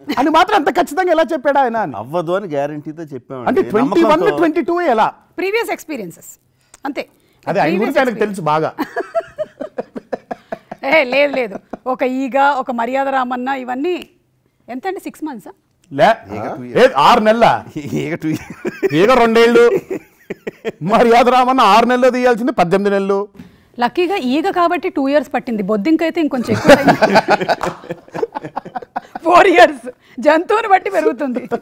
అని మాత్రం అంత ఖచ్చితంగా ఎలా చెప్పాడు ఆయన అని అవ్వదు అని గ్యారంటీతో చెప్పామండి అంటే ట్వంటీ వన్ నమ్మకంతో. ట్వంటీ టూ ఎలా ప్రీవియస్ ఎక్స్పీరియన్సెస్ అంతే అదే ఆయన Previous గురించి ఆయనకు experience. తెలుసు బాగా ఏ లేదు లేదు ఒక ఈగ ఒక మర్యాద రామన్న ఇవన్నీ ఎంత అండి సిక్స్ మంత్స్ లే లేదు ఆరు నెలల ఇక టూ ఈగ రెండేళ్ళు మర్యాద రామన్న ఆరు నెలలు తీయాల్సింది పద్దెనిమిది నెలలు లక్కీగా ఈగ కాబట్టి టూ ఇయర్స్ పట్టింది బొద్దింకైతే ఇంకొంచెం ఎక్కువ ఫోర్ ఇయర్స్ జంతువుని బట్టి పెరుగుతుంది